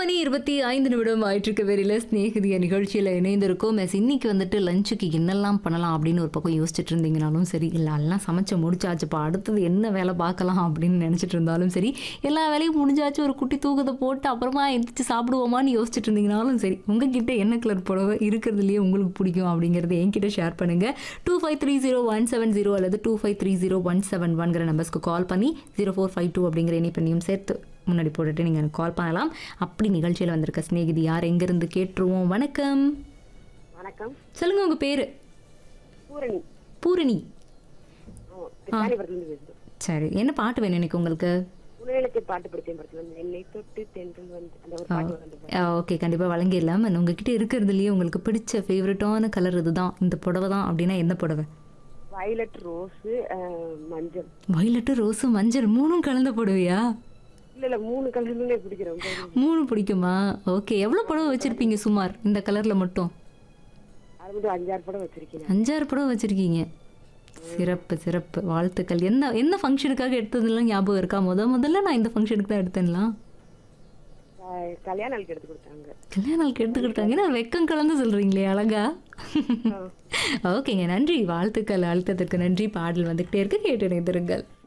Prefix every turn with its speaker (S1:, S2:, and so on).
S1: மணி இருபத்தி ஐந்து நிமிடம் ஆயிட்டிருக்க வேலையில் ஸ்நேகிதிய நிகழ்ச்சியில் இணைந்திருக்கோம் மெஸ் இன்னைக்கு வந்துட்டு லஞ்சுக்கு என்னெல்லாம் பண்ணலாம் அப்படின்னு ஒரு பக்கம் யோசிச்சுட்டு இருந்தீங்கனாலும் சரி இல்லை எல்லாம் சமைச்சு முடிச்சாச்சுப்பா அடுத்தது என்ன வேலை பார்க்கலாம் அப்படின்னு நினச்சிட்டு இருந்தாலும் சரி எல்லா வேலையும் முடிஞ்சாச்சு ஒரு குட்டி தூக்கத்தை போட்டு அப்புறமா எந்திரிச்சு சாப்பிடுவோமான்னு யோசிச்சுட்டு இருந்தீங்கனாலும் சரி உங்ககிட்ட என்ன கலர் புடவை இருக்கிறதுலையே உங்களுக்கு பிடிக்கும் அப்படிங்கிறத என்கிட்ட ஷேர் பண்ணுங்க two five three zero one seven zero அல்லது two five three zero one seven ஒன்கிற நம்பர்ஸ்க்கு கால் பண்ணி ஜீரோ ஃபோர் ஃபைவ் டூ அப்படிங்கிற இணைப்பெண்ணையும் சேர்த்து முன்னாடி போட்டுட்டு நீங்கள் எனக்கு கால் பண்ணலாம் அப்படி நிகழ்ச்சியில் வந்திருக்க சிநேகிதி யார் எங்கேருந்து கேட்டுருவோம் வணக்கம்
S2: வணக்கம்
S1: சொல்லுங்க உங்க பேரு
S2: பூரணி
S1: பூரணி
S2: ஆ, திருக்காணிபுரத்துலேருந்து பேசுகிறோம்
S1: சரி என்ன பாட்டு வேணும் எனக்கு உங்களுக்கு
S2: உணவெழுத்தை பாட்டு படித்தேன் படத்துல வந்து என்னை தொட்டு தென்றல் வந்து அந்த ஒரு பாட்டு வந்து
S1: ஓகே கண்டிப்பாக வழங்கிடலாம் And உங்ககிட்ட இருக்கிறதுலையே உங்களுக்கு பிடிச்ச ஃபேவரட்டான கலர் இதுதான் இந்த புடவை தான் அப்படின்னா என்ன புடவை
S2: வயலட் ரோஸு மஞ்சள்
S1: வயலட்டு ரோஸு மஞ்சள் மூணும் கலந்த புடவையா
S2: இல்ல இல்ல மூணு கலருமே பிடிக்கிறோம்
S1: மூணு பிடிக்குமா ஓகே எவ்வளோ புடவை வச்சுருப்பீங்க சுமார் இந்த கலரில் மட்டும்
S2: அது வந்து அஞ்சாறு படம் வச்சிருக்கேன்
S1: அஞ்சாறு புடவை வச்சுருக்கீங்க சிறப்பு சிறப்பு வாழ்த்துக்கள் என்ன என்ன ஃபங்க்ஷனுக்காக எடுத்ததுலாம் ஞாபகம் இருக்கா முத முதல்ல நான் இந்த ஃபங்க்ஷனுக்கு தான் எடுத்தேன்லாம்
S2: அஹ், கல்யாண நாளுக்கு எடுத்து கொடுத்தாங்க
S1: கல்யாண நாளுக்கு எடுத்துக்கிட்டாங்க ஏன்னா வெக்கம் கலந்து சொல்கிறீங்களே அழகா ஓகேங்க நன்றி வாழ்த்துக்கள் அழுத்தத்திற்கு நன்றி பாடல் வந்துக்கிட்டே இருக்கு கேட்டு இணைந்திருங்கள்